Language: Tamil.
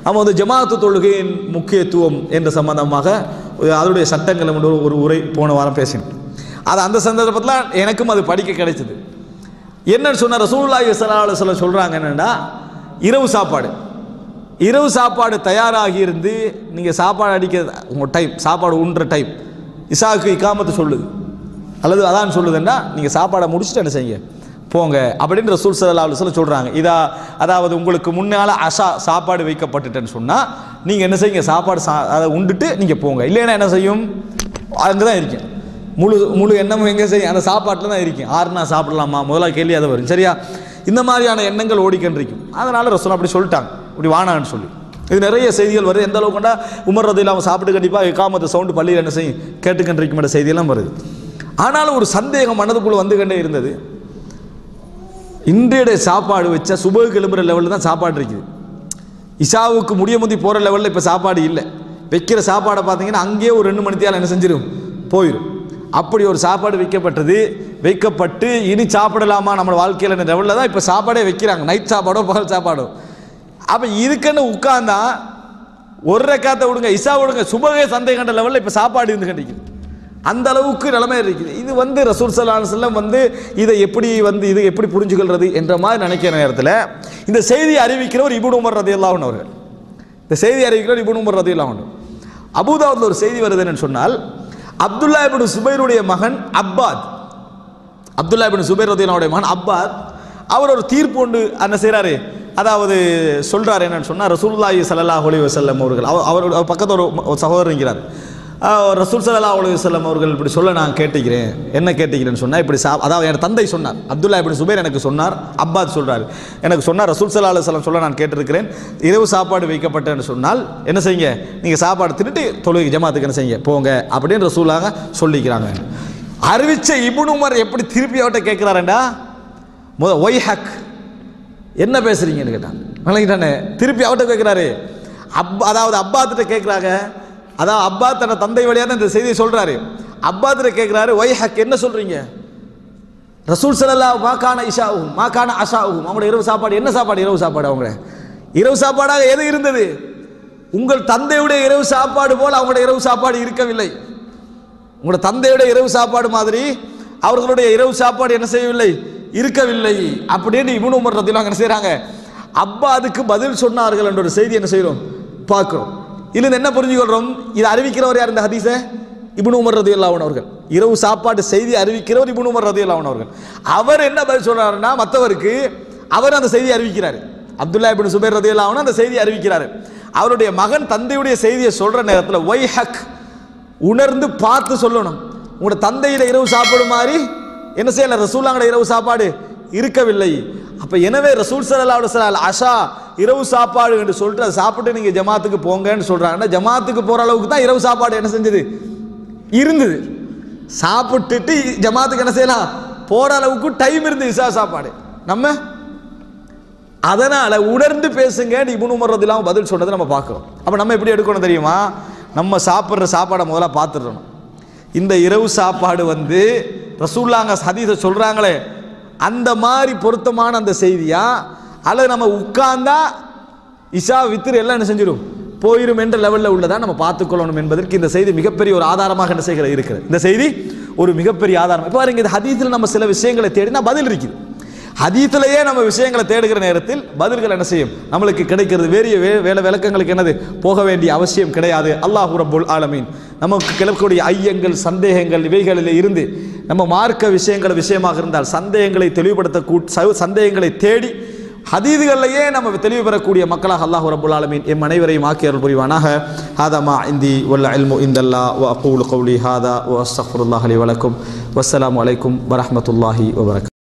நம்ம வந்து ஜமாஅத்து தொழுகையின் முக்கியத்துவம் என்ற சம்பந்தமாக அதனுடைய சட்டங்கள் என்று ஒரு- ஒரு உரை போன வாரம் பேசினோம் அது அந்த சந்தர்ப்பத்தில் எனக்கும் அது படிக்க கிடைச்சது என்னன்னு சொன்ன ரசூலுல்லாஹி ஸல்லல்லாஹு அலைஹி வஸல்லம் சொல்றாங்க என்னன்னா இரவு சாப்பாடு இரவு சாப்பாடு தயாராகி இருந்து நீங்கள் சாப்பாடு அடிக்க உங்கள் டைம் சாப்பாடு உண்ற டைம் இசாவுக்கு இக்காமத்து சொல்லுது அல்லது அதான் சொல்லுதுன்னா நீங்கள் சாப்பாடை முடிச்சுட்டு என்ன செய்யுங்க போங்க அப்படின்னு ரசூல் சல்லா அலுவலம் சொல்கிறாங்க இதா அதாவது உங்களுக்கு முன்னால் அஷா சாப்பாடு வைக்கப்பட்டுட்டேன்னு சொன்னால் நீங்கள் என்ன செய்யுங்க சாப்பாடு சா அதை உண்டுட்டு நீங்கள் போங்க இல்லைன்னா என்ன செய்யும் அங்கே தான் இருக்கேன் முழு முழு எண்ணமும் எங்கே செய்யும் அந்த சாப்பாட்டில் தான் இருக்கும் ஆறுனா சாப்பிடலாமா முதல்ல கேள்வி அதை வரும் சரியா இந்த மாதிரியான எண்ணங்கள் ஓடிக்கொண்டிருக்கும் அதனால் ரசூல் அப்படி சொல்லிட்டாங்க இப்படி வானான்னு சொல்லி இது நிறைய செய்திகள் வருது எந்த அளவுக்குண்டா உமர் ரதியில் அவன் சாப்பிட்டு கண்டிப்பாக இக்காமத்து சவுண்டு பள்ளியில் என்ன செய்யும் கேட்டுக்கொண்டிருக்கும் செய்தியெல்லாம் வருது ஆனாலும் ஒரு சந்தேகம் மனதுக்குள்ளே வந்து கொண்டே இருந்தது இன்றைய சாப்பாடு வச்சா சுபகு கிளம்புற லெவலில் தான் சாப்பாடு இருக்குது இஷாவுக்கு முடிய முந்தி போகிற லெவலில் இப்போ சாப்பாடு இல்லை வைக்கிற சாப்பாடை பார்த்தீங்கன்னா அங்கேயே ஒரு ரெண்டு மணித்தியால் என்ன செஞ்சிடும் போயிடும் அப்படி ஒரு சாப்பாடு வைக்கப்பட்டது வைக்கப்பட்டு இனி சாப்பிடலாமா நம்ம வாழ்க்கையில் லெவலில் தான் இப்போ சாப்பாடே வைக்கிறாங்க நைட் சாப்பாடோ பகல் சாப்பாடோ அப்போ இதுக்குன்னு உட்கார்ந்தா ஒரு ரெக்காத்தை விடுங்க இசா விடுங்க சுபகே சந்தை கண்ட லெவலில் இப்போ சாப்பாடு இருந்து கண்டிக்குது அந்த அளவுக்கு நிலைமை இருக்குது இது வந்து ரசூல் சல்லாஹ் செல்லம் வந்து இதை எப்படி வந்து இது எப்படி புரிஞ்சுக்கொள்றது என்ற மாதிரி நினைக்கிற நேரத்தில் இந்த செய்தியை அறிவிக்கிறவர் இபுன் உமர் ரதி அவர்கள் இந்த செய்தி அறிவிக்கிறவர் இபுன் உமர் ரதி அல்லாஹ் அபுதாவுல ஒரு செய்தி வருது என்னன்னு சொன்னால் அப்துல்லா இபின் சுபைருடைய மகன் அப்பாத் அப்துல்லா இபின் சுபைர் ரதியனுடைய மகன் அப்பாத் அவர் ஒரு தீர்ப்பு ஒன்று என்ன செய்கிறாரு அதாவது சொல்றாரு என்னன்னு சொன்னால் ரசூலுல்லாஹி ஸல்லல்லாஹு அலைஹி வஸல்லம் அவர்கள் அவர் அவரோட அவர் பக்கத்தில் ஒரு ஒரு சகோதரர் இருக்கிறார் ஆஹ் ரசூல் ஸல்லல்லாஹு அலைஹி வஸல்லம் அவர்கள் இப்படி சொல்ல நான் கேட்டுக்கிறேன் என்ன கேட்டுக்கிறேன்னு சொன்னால் இப்படி சா அதாவது என் தந்தை சொன்னார் அப்துல்லா இபின் சுபைர் எனக்கு சொன்னார் அப்பாத் சொல்றாரு எனக்கு சொன்னார் ரசூல் ஸல்லல்லாஹு அலைஹி வஸல்லம் சொல்ல நான் கேட்டிருக்கிறேன் இரவு சாப்பாடு வைக்கப்பட்டேன்னு சொன்னால் என்ன செய்யுங்க நீங்கள் சாப்பாடு தின்னுட்டு தொழுகை ஜமாத்துக்கு என்ன செய்யுங்க போங்க அப்படின்னு ரசூலாக சொல்லிக்கிறாங்க அறிவிச்ச இப்னு உமர் எப்படி திருப்பி அவர்கிட்ட கேட்குறாருண்டா முத ஒய் ஹக் என்ன பேசுறீங்கன்னு கேட்டான் விளங்கிட்டானே திருப்பி அவர்கிட்ட கேட்குறாரு அப் அதாவது அப்பாத்திட்ட கேட்குறாங்க அதாவது அப்பா தன்னை தந்தை வழியாக இந்த செய்தியை சொல்றாரு அப்பாத்திட்ட கேட்குறாரு ஒய் ஹக் என்ன சொல்றீங்க ரசூல் சல்லா மாக்கான இஷாவும் மாக்கான அஷாவும் அவங்களோட இரவு சாப்பாடு என்ன சாப்பாடு இரவு சாப்பாடு அவங்க இரவு சாப்பாடாக எது இருந்தது உங்கள் தந்தையுடைய இரவு சாப்பாடு போல் அவங்களுடைய இரவு சாப்பாடு இருக்கவில்லை உங்களோட தந்தையுடைய இரவு சாப்பாடு மாதிரி அவர்களுடைய இரவு சாப்பாடு என்ன செய்யவில்லை இருக்கவில்லை அப்படின்னு இவனு உமர் ரத்திலாம் என்ன செய்கிறாங்க அப்பா அதுக்கு பதில் சொன்னார்கள் என்ற ஒரு செய்தி என்ன செய்கிறோம் பார்க்கிறோம் இதுல என்ன புரிஞ்சுக்கொள்றோம் இதை அறிவிக்கிறவர் யார் இந்த ஹதீஸை இப்னு உமர் ரதி அவர்கள் இரவு சாப்பாடு செய்தி அறிவிக்கிறவர் இப்னு உமர் ரதி அவர்கள் அவர் என்ன பதில் சொல்றாருன்னா மற்றவருக்கு அவர் அந்த செய்தி அறிவிக்கிறார் அப்துல்லா இப்னு சுபைர் ரதி அந்த செய்தி அறிவிக்கிறார் அவருடைய மகன் தந்தையுடைய செய்தியை சொல்ற நேரத்தில் ஒய் ஹக் உணர்ந்து பார்த்து சொல்லணும் உங்களோட தந்தையில இரவு சாப்பாடு மாதிரி என்ன செய்யல ரசூலாங்கட இரவு சாப்பாடு இருக்கவில்லை அப்ப எனவே ரசூல் சல்லா அலுவலால் அஷா இரவு சாப்பாடு என்று சொல்லிட்டு அதை சாப்பிட்டு நீங்க ஜமாத்துக்கு போங்கன்னு சொல்றாங்கன்னா ஜமாத்துக்கு போற அளவுக்கு தான் இரவு சாப்பாடு என்ன செஞ்சது இருந்தது சாப்பிட்டுட்டு ஜமாத்துக்கு என்ன செய்யலாம் போற அளவுக்கு டைம் இருந்து இசா சாப்பாடு நம்ம அதனால உணர்ந்து பேசுங்க இபுனு மரதிலாம் பதில் சொன்னதை நம்ம பார்க்கிறோம் அப்ப நம்ம எப்படி எடுக்கணும் தெரியுமா நம்ம சாப்பிட்ற சாப்பாடை முதல்ல பார்த்துடணும் இந்த இரவு சாப்பாடு வந்து ரசூல்லாங்க ஹதீஸை சொல்றாங்களே அந்த மாதிரி பொருத்தமான அந்த செய்தியா அல்லது நம்ம உட்கார்ந்தா இஷா வித்திரு எல்லாம் என்ன செஞ்சிடும் போயிரும் என்ற லெவலில் உள்ளதா நம்ம பார்த்துக்கொள்ளணும் என்பதற்கு இந்த செய்தி மிகப்பெரிய ஒரு ஆதாரமாக என்ன செய்கிறது இருக்கிறது இந்த செய்தி ஒரு மிகப்பெரிய ஆதாரம் இப்போ பாருங்க இந்த ஹதீஸில் நம்ம சில விஷயங்களை தேடினா பதில் இருக்குது ஹதீத்திலேயே நம்ம விஷயங்களை தேடுகிற நேரத்தில் பதில்கள் என்ன செய்யும் நம்மளுக்கு கிடைக்கிறது வேறிய வே வேலை விளக்கங்களுக்கு என்னது போக வேண்டிய அவசியம் கிடையாது அல்லாஹு ரப்புல் ஆலமீன் நமக்கு கிளக்கக்கூடிய ஐயங்கள் சந்தேகங்கள் இவைகளில் இருந்து நம்ம மார்க்க விஷயங்கள் விஷயமாக இருந்தால் சந்தேகங்களை தெளிவுபடுத்த கூ ச- சந்தேகங்களை தேடி ஹதீதுகளிலேயே நம்ம தெளிவு பெறக்கூடிய மக்களாக அல்லாஹ் ரப்புல் ஆலமீன் எம் அனைவரையும் ஆக்கி அருள் புரிவானாக ஹாதா மா இந்தி வல்ல இல்மு இந்தல்லா வ அகூலு கௌலி ஹாதா வ அஸ்தஃபுருல்லாஹ் அலி வலக்கும் வஸ்ஸலாமு அலைக்கும் வரஹ்மத்துல்லாஹி வபரக்